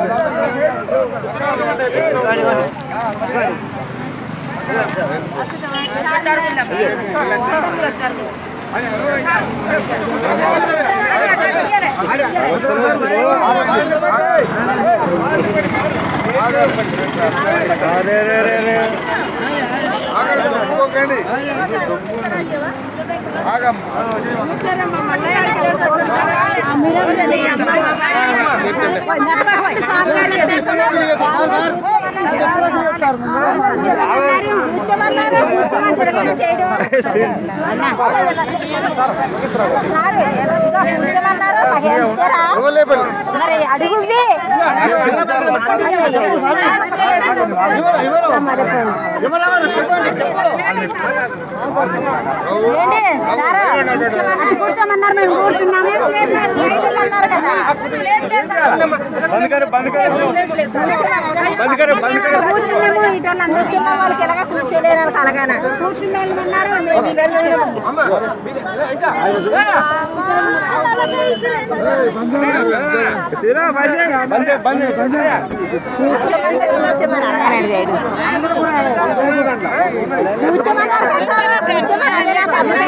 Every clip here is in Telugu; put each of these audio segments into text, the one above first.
కూర్చోమన్నారు కూర్చోమని చేయడం కూర్చోమన్నారు పదిహేను ఇచ్చారా మరి అడుగు ఇవ్వి. ఏంటి సారా కూర్చోమన్నారు కూర్చోమన్నారు మేము కూర్చున్నామే కూర్చోమన్నారు కదా కూర్చున్నాము ఇటు కూర్చున్న వాళ్ళకి ఎలాగ కూర్చోలేరు వాళ్ళకి అలాగాన కూర్చున్న వాళ్ళు అన్నారు కూర్చోమంటే కూర్చోమని అలాగని అడిగాడు కూర్చోమన్నారు కదా సార్ కూర్చోమని అడిగారా పద్ధతే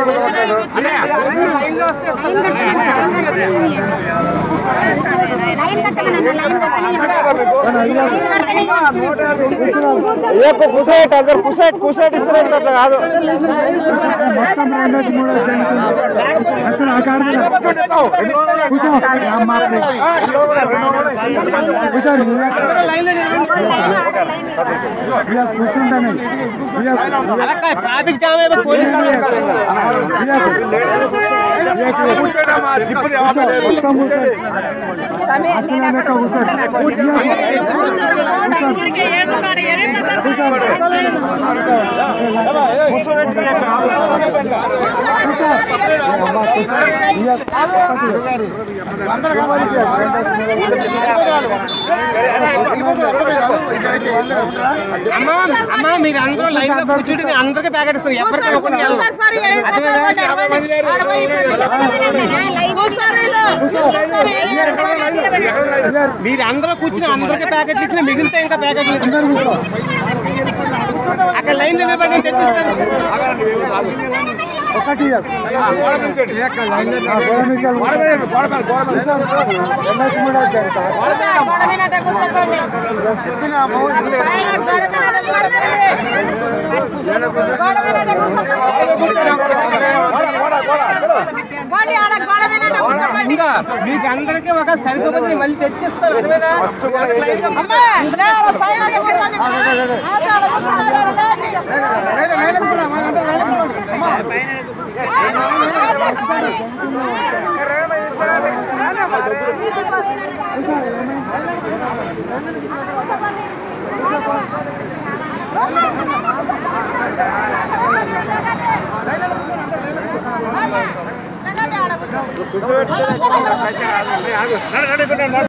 లైన్ కట్టమని లైన్ అందరు కుసైట్ కుసైట్ ఇస్తారు అట్లా కాదు మొత్తం రెండు వచ్చి మూడు అసలు ఆ కారు మీద కూర్చో అమ్మా కూర్చోండి ఇక కూర్చుంటాను ఇక ట్రాఫిక్ జామ్ అయిపోయి పోలీసు మొత్తం కూర్చోండి అసలు లెక్క కూర్చోండి అమ్మా అమ్మా మీరు అందరూ లైన్ లో కూర్చుంటే నేను అందరికీ ప్యాకెట్ ఇస్తాను ఎవరికి ఒకరికి వెళ్ళను. మీరు అందరూ కూర్చుని అందరికీ ప్యాకెట్లు ఇచ్చిన మిగిలితే ఇంకా ప్యాకెట్లు ఇస్తాను. అక్కడ లైన్ నిలబడి తెచ్చిస్తాను ఒకటి ఇయ్యకు. ఆ, గోడ మీద వెళ్ళి కూర్చో. ఎన్ఎస్ మూడు వచ్చారు సార్. ఇంకా మీకు అందరికీ ఒక సరిపోతుంది మళ్ళీ తెచ్చిస్తాను అర్థమైనా? లైన్ లో కూర్చో